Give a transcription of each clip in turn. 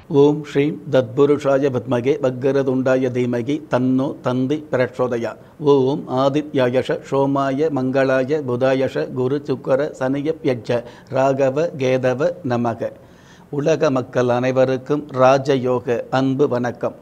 ஓம் ஸ்ரீம் தத்புருஷாய பத்மகே வக்கரதுண்டாய தீமகி தன்னோ தந்தி பிரச்சோதயா ஓம் ஆதித்யாயஷ சோமாய மங்களாய புதாயஷ குரு சுக்கர சனியப்யட்ச ராகவ கேதவ நமக உலக மக்கள் அனைவருக்கும் ராஜயோக அன்பு வணக்கம்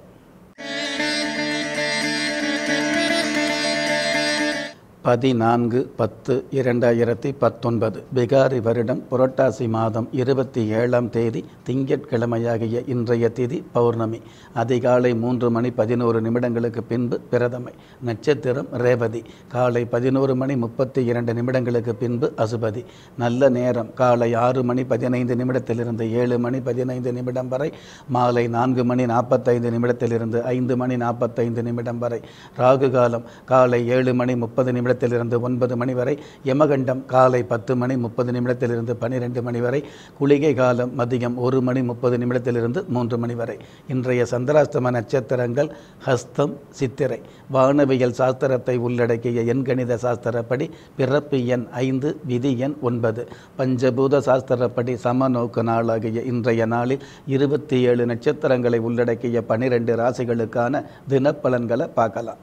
பதினான்கு பத்து இரண்டாயிரத்தி பத்தொன்பது பிகாரி வருடம் புரட்டாசி மாதம் இருபத்தி ஏழாம் தேதி திங்கட்கிழமையாகிய இன்றைய திதி பௌர்ணமி அதிகாலை மூன்று மணி பதினோரு நிமிடங்களுக்கு பின்பு பிரதமை நட்சத்திரம் ரேவதி காலை பதினோரு மணி முப்பத்தி இரண்டு நிமிடங்களுக்கு பின்பு அசுபதி நல்ல நேரம் காலை ஆறு மணி பதினைந்து நிமிடத்திலிருந்து ஏழு மணி பதினைந்து நிமிடம் வரை மாலை நான்கு மணி நாற்பத்தைந்து நிமிடத்திலிருந்து ஐந்து மணி நாற்பத்தைந்து நிமிடம் வரை ராகு காலம் காலை ஏழு மணி முப்பது நிமிடம் நிமிடத்திலிருந்து ஒன்பது மணி வரை யமகண்டம் காலை பத்து மணி முப்பது நிமிடத்திலிருந்து பன்னிரெண்டு மணி வரை குளிகை காலம் மதியம் ஒரு மணி முப்பது நிமிடத்திலிருந்து மூன்று மணி வரை இன்றைய சந்திராஷ்டம நட்சத்திரங்கள் ஹஸ்தம் சித்திரை வானவியல் சாஸ்திரத்தை உள்ளடக்கிய எண்கணித சாஸ்திரப்படி பிறப்பு எண் ஐந்து விதி எண் ஒன்பது பஞ்சபூத சாஸ்திரப்படி சமநோக்கு நாளாகிய இன்றைய நாளில் இருபத்தி ஏழு நட்சத்திரங்களை உள்ளடக்கிய பனிரெண்டு ராசிகளுக்கான தினப்பலன்களை பார்க்கலாம்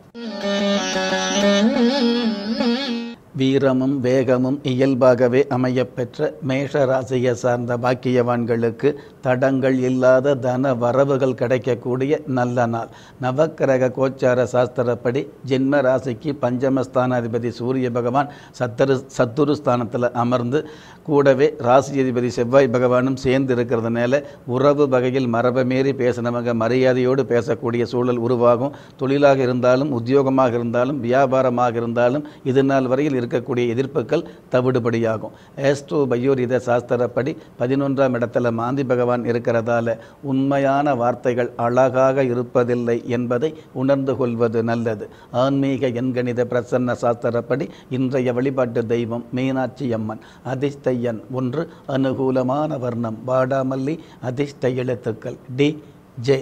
வீரமும் வேகமும் இயல்பாகவே அமையப்பெற்ற மேஷ ராசியை சார்ந்த பாக்கியவான்களுக்கு தடங்கள் இல்லாத தன வரவுகள் கிடைக்கக்கூடிய நல்ல நாள் நவக்கிரக கோச்சார சாஸ்திரப்படி ஜென்ம ராசிக்கு பஞ்சமஸ்தானாதிபதி சூரிய பகவான் சத்தரு சத்துரு ஸ்தானத்தில் அமர்ந்து கூடவே ராசி அதிபதி செவ்வாய் பகவானும் சேர்ந்து இருக்கிறதுனால உறவு வகையில் மரபை மீறி பேசினவங்க மரியாதையோடு பேசக்கூடிய சூழல் உருவாகும் தொழிலாக இருந்தாலும் உத்தியோகமாக இருந்தாலும் வியாபாரமாக இருந்தாலும் இது நாள் வரையில் இருக்கக்கூடிய எதிர்ப்புகள் தவிடுபடியாகும் ஏஸ்ட்ரோ பயோரித சாஸ்திரப்படி பதினொன்றாம் இடத்துல மாந்தி பகவான் இருக்கிறதால உண்மையான வார்த்தைகள் அழகாக இருப்பதில்லை என்பதை உணர்ந்து கொள்வது நல்லது ஆன்மீக எண்கணித பிரசன்ன சாஸ்திரப்படி இன்றைய வழிபாட்டு தெய்வம் மீனாட்சி அம்மன் அதிர்ஷ்ட எண் ஒன்று அனுகூலமான வர்ணம் வாடாமல்லி அதிர்ஷ்ட எழுத்துக்கள் டி ஜே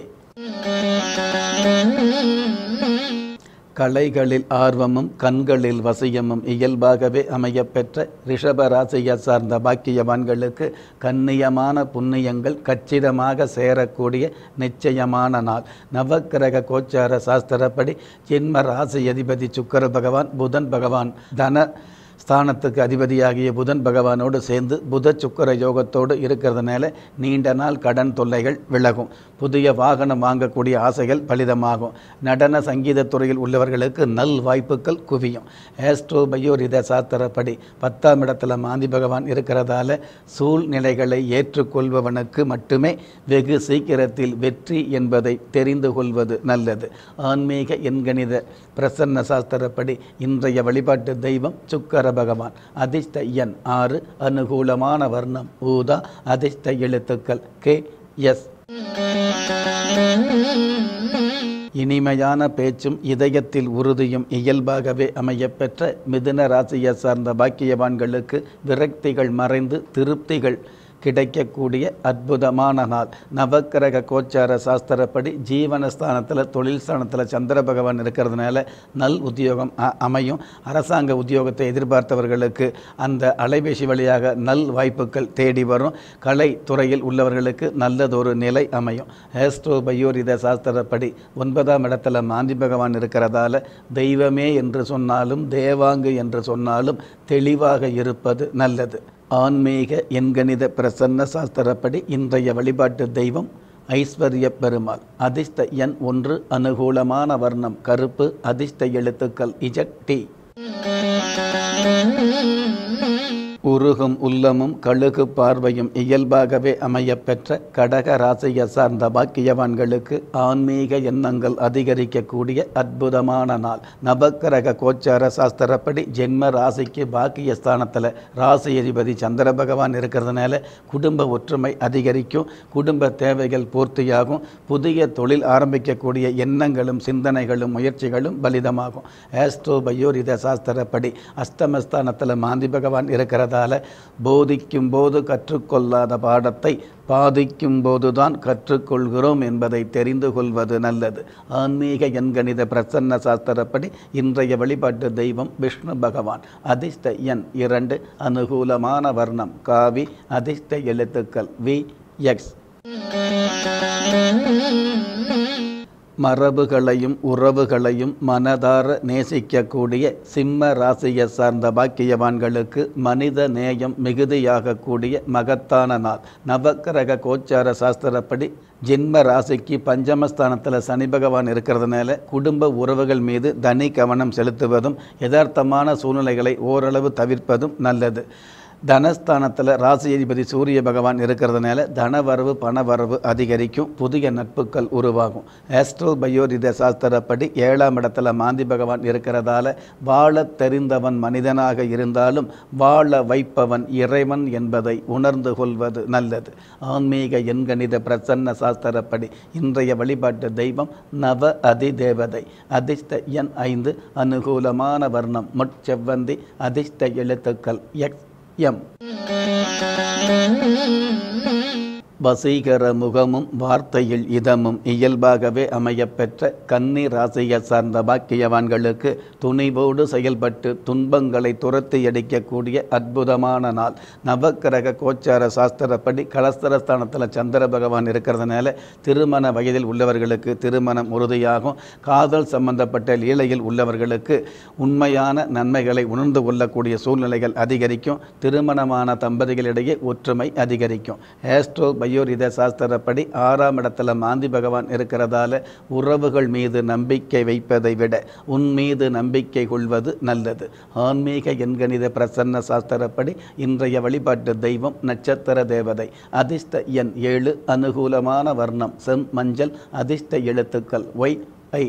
கலைகளில் ஆர்வமும் கண்களில் வசியமும் இயல்பாகவே அமையப்பெற்ற ரிஷப ராசியை சார்ந்த பாக்கியவான்களுக்கு கண்ணியமான புண்ணியங்கள் கச்சிதமாக சேரக்கூடிய நிச்சயமான நாள் நவக்கிரக கோச்சார சாஸ்திரப்படி ஜென்ம ராசி அதிபதி சுக்கர பகவான் புதன் பகவான் தன ஸ்தானத்துக்கு அதிபதியாகிய புதன் பகவானோடு சேர்ந்து புத சுக்கர யோகத்தோடு இருக்கிறதுனால நீண்ட நாள் கடன் தொல்லைகள் விலகும் புதிய வாகனம் வாங்கக்கூடிய ஆசைகள் பலிதமாகும் நடன சங்கீத துறையில் உள்ளவர்களுக்கு நல் வாய்ப்புகள் குவியும் ஆஸ்ட்ரோ பயோரித சாஸ்திரப்படி பத்தாம் இடத்துல மாந்தி பகவான் இருக்கிறதால சூழ்நிலைகளை ஏற்றுக்கொள்பவனுக்கு மட்டுமே வெகு சீக்கிரத்தில் வெற்றி என்பதை தெரிந்து கொள்வது நல்லது ஆன்மீக எண்கணித பிரசன்ன சாஸ்திரப்படி இன்றைய வழிபாட்டு தெய்வம் சுக்கர பகவான் அதிர்ஷ்ட எண் ஆறு அனுகூலமான வர்ணம் ஊதா அதிர்ஷ்ட எழுத்துக்கள் கே எஸ் இனிமையான பேச்சும் இதயத்தில் உறுதியும் இயல்பாகவே அமையப்பெற்ற மிதுன ராசியை சார்ந்த பாக்கியவான்களுக்கு விரக்திகள் மறைந்து திருப்திகள் கிடைக்கக்கூடிய அற்புதமான நாள் நவக்கிரக கோச்சார சாஸ்திரப்படி ஜீவனஸ்தானத்தில் தொழில் ஸ்தானத்தில் சந்திர பகவான் இருக்கிறதுனால நல் உத்தியோகம் அமையும் அரசாங்க உத்தியோகத்தை எதிர்பார்த்தவர்களுக்கு அந்த அலைபேசி வழியாக நல் வாய்ப்புகள் தேடி வரும் கலை துறையில் உள்ளவர்களுக்கு நல்லதொரு நிலை அமையும் ஏஸ்ட்ரோ பயோரித சாஸ்திரப்படி ஒன்பதாம் இடத்துல மாந்தி பகவான் இருக்கிறதால தெய்வமே என்று சொன்னாலும் தேவாங்கு என்று சொன்னாலும் தெளிவாக இருப்பது நல்லது ஆன்மீக எண்கணித பிரசன்ன சாஸ்திரப்படி இன்றைய வழிபாட்டு தெய்வம் ஐஸ்வர்ய பெருமாள் அதிர்ஷ்ட எண் ஒன்று அனுகூலமான வர்ணம் கருப்பு அதிர்ஷ்ட எழுத்துக்கள் இஜட் டி உருகும் உள்ளமும் கழுகு பார்வையும் இயல்பாகவே அமையப்பெற்ற கடக ராசியை சார்ந்த பாக்கியவான்களுக்கு ஆன்மீக எண்ணங்கள் அதிகரிக்கக்கூடிய அற்புதமான நாள் நவக்கிரக கோச்சார சாஸ்திரப்படி ஜென்ம ராசிக்கு பாக்கிய ஸ்தானத்தில் ராசி அதிபதி சந்திர பகவான் இருக்கிறதுனால குடும்ப ஒற்றுமை அதிகரிக்கும் குடும்ப தேவைகள் பூர்த்தியாகும் புதிய தொழில் ஆரம்பிக்கக்கூடிய எண்ணங்களும் சிந்தனைகளும் முயற்சிகளும் பலிதமாகும் ஆஸ்ட்ரோ பயோரித சாஸ்திரப்படி அஷ்டமஸ்தானத்தில் மாந்தி பகவான் இருக்கிறதால போதிக்கும் போது கற்றுக்கொள்ளாத பாடத்தை பாதிக்கும் போதுதான் கற்றுக்கொள்கிறோம் என்பதை தெரிந்து கொள்வது நல்லது ஆன்மீக எண்கணித பிரசன்ன சாஸ்திரப்படி இன்றைய வழிபாட்டு தெய்வம் விஷ்ணு பகவான் அதிர்ஷ்ட எண் இரண்டு அனுகூலமான வர்ணம் காவி அதிர்ஷ்ட எழுத்துக்கள் வி எக்ஸ் மரபுகளையும் உறவுகளையும் மனதார நேசிக்கக்கூடிய சிம்ம ராசியை சார்ந்த பாக்கியவான்களுக்கு மனித நேயம் மிகுதியாகக்கூடிய மகத்தான நாள் நவக்கிரக கோச்சார சாஸ்திரப்படி ஜென்ம ராசிக்கு பஞ்சமஸ்தானத்தில் சனி பகவான் இருக்கிறதுனால குடும்ப உறவுகள் மீது தனி கவனம் செலுத்துவதும் யதார்த்தமான சூழ்நிலைகளை ஓரளவு தவிர்ப்பதும் நல்லது தனஸ்தானத்தில் ராசி அதிபதி சூரிய பகவான் இருக்கிறதுனால தனவரவு பணவரவு அதிகரிக்கும் புதிய நட்புகள் உருவாகும் ஆஸ்ட்ரோ பயோரித சாஸ்திரப்படி ஏழாம் இடத்துல மாந்தி பகவான் இருக்கிறதால வாழ தெரிந்தவன் மனிதனாக இருந்தாலும் வாழ வைப்பவன் இறைவன் என்பதை உணர்ந்து கொள்வது நல்லது ஆன்மீக எண்கணித பிரசன்ன சாஸ்திரப்படி இன்றைய வழிபாட்டு தெய்வம் நவ அதிதேவதை அதிர்ஷ்ட எண் ஐந்து அனுகூலமான வர்ணம் முட்செவ்வந்தி அதிர்ஷ்ட எழுத்துக்கள் எக்ஸ் எம் வசீகர முகமும் வார்த்தையில் இதமும் இயல்பாகவே அமையப்பெற்ற கன்னி ராசியை சார்ந்த பாக்கியவான்களுக்கு துணிவோடு செயல்பட்டு துன்பங்களை துரத்தி அடிக்கக்கூடிய அற்புதமான நாள் நவக்கிரக கோச்சார சாஸ்திரப்படி கலஸ்தரஸ்தானத்தில் சந்திர பகவான் இருக்கிறதுனால திருமண வயதில் உள்ளவர்களுக்கு திருமணம் உறுதியாகும் காதல் சம்பந்தப்பட்ட லீலையில் உள்ளவர்களுக்கு உண்மையான நன்மைகளை உணர்ந்து கொள்ளக்கூடிய சூழ்நிலைகள் அதிகரிக்கும் திருமணமான தம்பதிகளிடையே ஒற்றுமை அதிகரிக்கும் ஆஸ்ட்ரோ பயோரித சாஸ்திரப்படி ஆறாம் இடத்துல மாந்தி பகவான் இருக்கிறதால உறவுகள் மீது நம்பிக்கை வைப்பதை விட உன் மீது நம்பிக்கை கொள்வது நல்லது ஆன்மீக எண்கணித பிரசன்ன சாஸ்திரப்படி இன்றைய வழிபாட்டு தெய்வம் நட்சத்திர தேவதை அதிர்ஷ்ட எண் ஏழு அனுகூலமான வர்ணம் செம் மஞ்சள் அதிர்ஷ்ட எழுத்துக்கள் ஒய் ஐ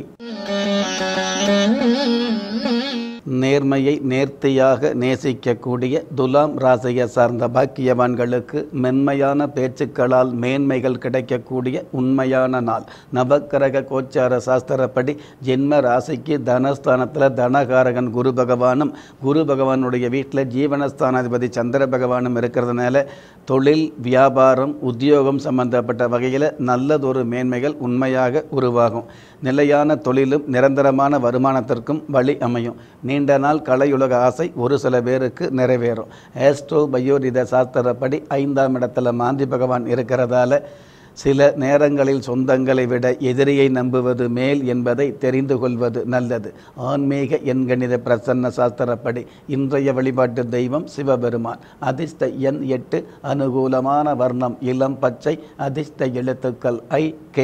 நேர்மையை நேர்த்தியாக நேசிக்கக்கூடிய துலாம் ராசியை சார்ந்த பாக்கியவான்களுக்கு மென்மையான பேச்சுக்களால் மேன்மைகள் கிடைக்கக்கூடிய உண்மையான நாள் நவக்கிரக கோச்சார சாஸ்திரப்படி ஜென்ம ராசிக்கு தனஸ்தானத்தில் தனகாரகன் குரு பகவானும் குரு பகவானுடைய வீட்டில் ஜீவனஸ்தானாதிபதி சந்திர பகவானும் இருக்கிறதுனால தொழில் வியாபாரம் உத்தியோகம் சம்பந்தப்பட்ட வகையில் நல்லதொரு மேன்மைகள் உண்மையாக உருவாகும் நிலையான தொழிலும் நிரந்தரமான வருமானத்திற்கும் வழி அமையும் நீண்ட நாள் கலையுலக ஆசை ஒரு சில பேருக்கு நிறைவேறும் ஆஸ்ட்ரோ பயோரித சாஸ்திரப்படி ஐந்தாம் இடத்துல மாந்தி பகவான் இருக்கிறதால சில நேரங்களில் சொந்தங்களை விட எதிரியை நம்புவது மேல் என்பதை தெரிந்து கொள்வது நல்லது ஆன்மீக எண்கணித பிரசன்ன சாஸ்திரப்படி இன்றைய வழிபாட்டு தெய்வம் சிவபெருமான் அதிர்ஷ்ட எண் எட்டு அனுகூலமான வர்ணம் இளம் பச்சை அதிர்ஷ்ட எழுத்துக்கள் ஐ கே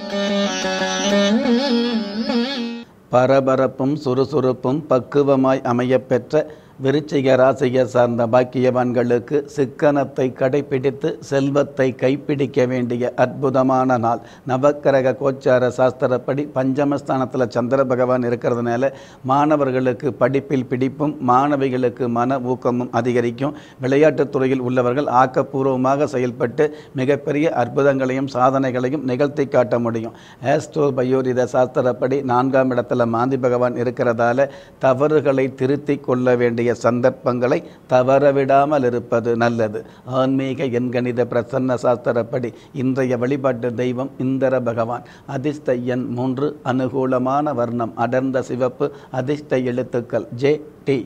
பரபரப்பும் சுறுசுறுப்பும் பக்குவமாய் அமையப்பெற்ற விருச்சிக ராசியை சார்ந்த பாக்கியவான்களுக்கு சிக்கனத்தை கடைபிடித்து செல்வத்தை கைப்பிடிக்க வேண்டிய அற்புதமான நாள் நவக்கிரக கோச்சார சாஸ்திரப்படி பஞ்சமஸ்தானத்தில் சந்திர பகவான் இருக்கிறதுனால மாணவர்களுக்கு படிப்பில் பிடிப்பும் மாணவிகளுக்கு மன ஊக்கமும் அதிகரிக்கும் விளையாட்டுத் துறையில் உள்ளவர்கள் ஆக்கப்பூர்வமாக செயல்பட்டு மிகப்பெரிய அற்புதங்களையும் சாதனைகளையும் நிகழ்த்தி காட்ட முடியும் ஆஸ்ட்ரோ பயோரித சாஸ்திரப்படி நான்காம் இடத்துல மாந்தி பகவான் இருக்கிறதால தவறுகளை திருத்திக் கொள்ள வேண்டிய சந்தர்ப்பங்களை தவறவிடாமல் இருப்பது நல்லது ஆன்மீக எண்கணித பிரசன்ன சாஸ்திரப்படி இன்றைய வழிபாட்டு தெய்வம் இந்திர பகவான் அதிர்ஷ்ட எண் மூன்று அனுகூலமான வர்ணம் அடர்ந்த சிவப்பு அதிர்ஷ்ட எழுத்துக்கள் ஜே டி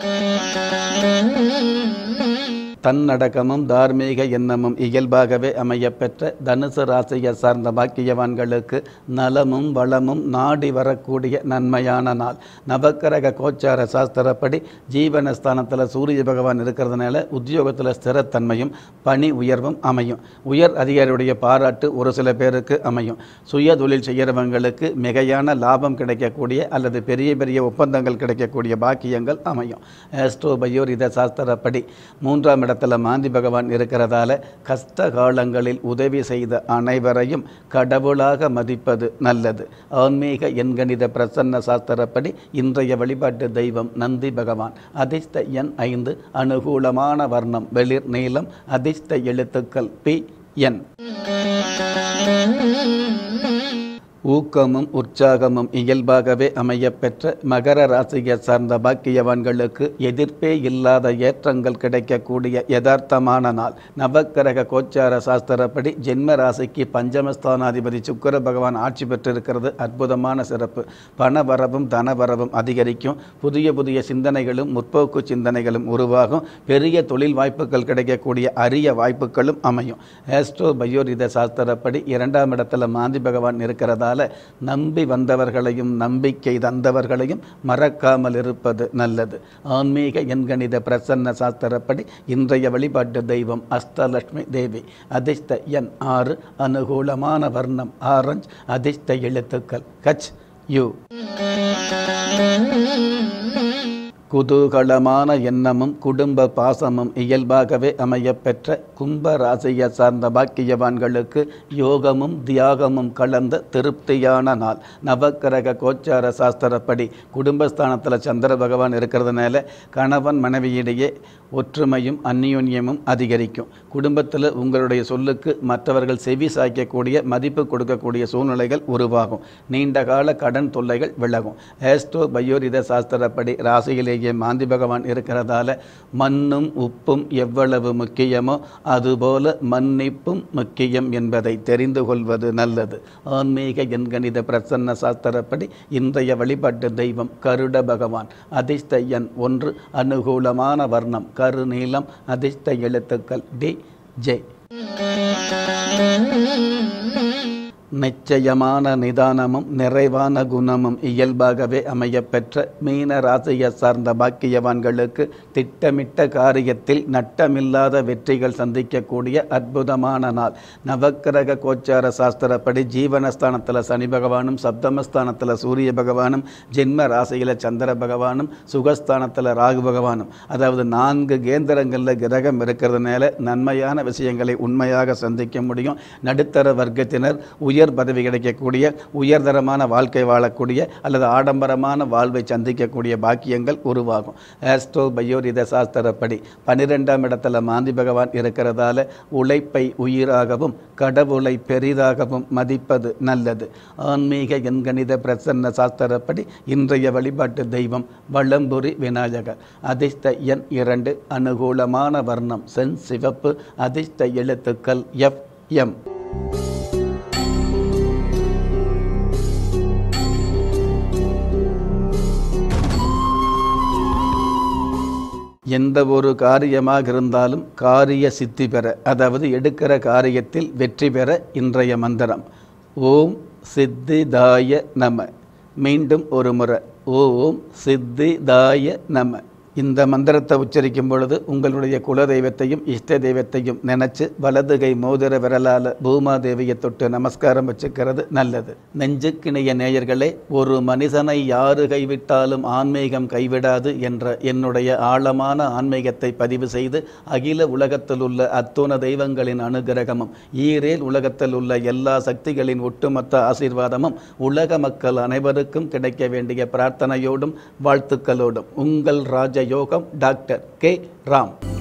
தன்னடக்கமும் தார்மீக எண்ணமும் இயல்பாகவே அமையப்பெற்ற தனுசு ராசியை சார்ந்த பாக்கியவான்களுக்கு நலமும் வளமும் நாடி வரக்கூடிய நன்மையான நாள் நவக்கிரக கோச்சார சாஸ்திரப்படி ஜீவனஸ்தானத்தில் சூரிய பகவான் இருக்கிறதுனால உத்தியோகத்தில் ஸ்திரத்தன்மையும் பணி உயர்வும் அமையும் உயர் அதிகாரியுடைய பாராட்டு ஒரு சில பேருக்கு அமையும் சுய தொழில் செய்கிறவங்களுக்கு மிகையான லாபம் கிடைக்கக்கூடிய அல்லது பெரிய பெரிய ஒப்பந்தங்கள் கிடைக்கக்கூடிய பாக்கியங்கள் அமையும் ஆஸ்ட்ரோ பயோரித சாஸ்திரப்படி மூன்றாம் இடத்துல மாந்தி பகவான் இருக்கிறதால கஷ்ட காலங்களில் உதவி செய்த அனைவரையும் கடவுளாக மதிப்பது நல்லது ஆன்மீக எண்கணித பிரசன்ன சாஸ்திரப்படி இன்றைய வழிபாட்டு தெய்வம் நந்தி பகவான் அதிர்ஷ்ட எண் ஐந்து அனுகூலமான வர்ணம் வெளிர் நீளம் அதிர்ஷ்ட எழுத்துக்கள் பி என் ஊக்கமும் உற்சாகமும் இயல்பாகவே அமையப்பெற்ற மகர ராசியை சார்ந்த பாக்கியவான்களுக்கு எதிர்ப்பே இல்லாத ஏற்றங்கள் கிடைக்கக்கூடிய யதார்த்தமான நாள் நவக்கிரக கோச்சார சாஸ்திரப்படி ஜென்ம ராசிக்கு பஞ்சமஸ்தானாதிபதி சுக்கிர பகவான் ஆட்சி பெற்றிருக்கிறது அற்புதமான சிறப்பு பண வரவும் தன வரவும் அதிகரிக்கும் புதிய புதிய சிந்தனைகளும் முற்போக்கு சிந்தனைகளும் உருவாகும் பெரிய தொழில் வாய்ப்புகள் கிடைக்கக்கூடிய அரிய வாய்ப்புகளும் அமையும் ஆஸ்ட்ரோ பயோரித சாஸ்திரப்படி இரண்டாம் இடத்துல மாந்தி பகவான் இருக்கிறதால நம்பி வந்தவர்களையும் நம்பிக்கை தந்தவர்களையும் மறக்காமல் இருப்பது நல்லது ஆன்மீக எண்கணித பிரசன்ன சாஸ்திரப்படி இன்றைய வழிபாட்டு தெய்வம் அஷ்டலட்சுமி தேவி அதிர்ஷ்ட எண் ஆறு அனுகூலமான வர்ணம் ஆரஞ்சு அதிர்ஷ்ட எழுத்துக்கள் கச் யூ குதூகலமான எண்ணமும் குடும்ப பாசமும் இயல்பாகவே அமையப்பெற்ற கும்ப ராசியை சார்ந்த பாக்கியவான்களுக்கு யோகமும் தியாகமும் கலந்த திருப்தியான நாள் நவக்கிரக கோச்சார சாஸ்திரப்படி குடும்பஸ்தானத்தில் சந்திர பகவான் இருக்கிறதுனால கணவன் மனைவியிடையே ஒற்றுமையும் அந்நியோன்யமும் அதிகரிக்கும் குடும்பத்தில் உங்களுடைய சொல்லுக்கு மற்றவர்கள் செவி சாய்க்கக்கூடிய மதிப்பு கொடுக்கக்கூடிய சூழ்நிலைகள் உருவாகும் நீண்ட கால கடன் தொல்லைகள் விலகும் ஏஸ்ட்ரோ பயோரித சாஸ்திரப்படி ராசியிலேயே மாந்தி பகவான் இருக்கிறதால மண்ணும் உப்பும் எவ்வளவு முக்கியமோ அதுபோல மன்னிப்பும் முக்கியம் என்பதை தெரிந்து கொள்வது நல்லது ஆன்மீக எண்கணித பிரசன்ன சாஸ்திரப்படி இன்றைய வழிபாட்டு தெய்வம் கருட பகவான் அதிர்ஷ்ட எண் ஒன்று அனுகூலமான வர்ணம் கருநீலம் அதிர்ஷ்ட எழுத்துக்கள் டி ஜே நிச்சயமான நிதானமும் நிறைவான குணமும் இயல்பாகவே அமையப்பெற்ற மீன ராசியை சார்ந்த பாக்கியவான்களுக்கு திட்டமிட்ட காரியத்தில் நட்டமில்லாத வெற்றிகள் சந்திக்கக்கூடிய அற்புதமான நாள் நவக்கிரக கோச்சார சாஸ்திரப்படி ஜீவனஸ்தானத்தில் சனி பகவானும் சப்தமஸ்தானத்தில் சூரிய பகவானும் ஜென்ம ராசியில் சந்திர பகவானும் சுகஸ்தானத்தில் ராகு பகவானும் அதாவது நான்கு கேந்திரங்களில் கிரகம் இருக்கிறதுனால நன்மையான விஷயங்களை உண்மையாக சந்திக்க முடியும் நடுத்தர வர்க்கத்தினர் உயர் பதவி கிடைக்கக்கூடிய உயர்தரமான வாழ்க்கை வாழக்கூடிய அல்லது ஆடம்பரமான வாழ்வை சந்திக்கக்கூடிய பாக்கியங்கள் உருவாகும் ஆஸ்ட்ரோ பயோரித சாஸ்திரப்படி பன்னிரெண்டாம் இடத்துல மாந்தி பகவான் இருக்கிறதால உழைப்பை உயிராகவும் கடவுளை பெரிதாகவும் மதிப்பது நல்லது ஆன்மீக எண்கணித பிரசன்ன சாஸ்திரப்படி இன்றைய வழிபாட்டு தெய்வம் வளம்புரி விநாயகர் அதிர்ஷ்ட எண் இரண்டு அனுகூலமான வர்ணம் சென் சிவப்பு அதிர்ஷ்ட எழுத்துக்கள் எஃப் எம் எந்த ஒரு காரியமாக இருந்தாலும் காரிய சித்தி பெற அதாவது எடுக்கிற காரியத்தில் வெற்றி பெற இன்றைய மந்திரம் ஓம் சித்திதாய நம மீண்டும் ஒரு முறை ஓம் சித்திதாய நம இந்த மந்திரத்தை உச்சரிக்கும் பொழுது உங்களுடைய குலதெய்வத்தையும் இஷ்ட தெய்வத்தையும் நினைச்சு வலது கை மோதிர விரலால் பூமாதேவியை தொட்டு நமஸ்காரம் வச்சுக்கிறது நல்லது நெஞ்சுக்கிணைய நேயர்களே ஒரு மனிதனை யாரு கைவிட்டாலும் ஆன்மீகம் கைவிடாது என்ற என்னுடைய ஆழமான ஆன்மீகத்தை பதிவு செய்து அகில உலகத்தில் உள்ள அத்துண தெய்வங்களின் அனுகிரகமும் ஈரேல் உலகத்தில் உள்ள எல்லா சக்திகளின் ஒட்டுமொத்த ஆசீர்வாதமும் உலக மக்கள் அனைவருக்கும் கிடைக்க வேண்டிய பிரார்த்தனையோடும் வாழ்த்துக்களோடும் உங்கள் ராஜ யோகம் டாக்டர் கே ராம்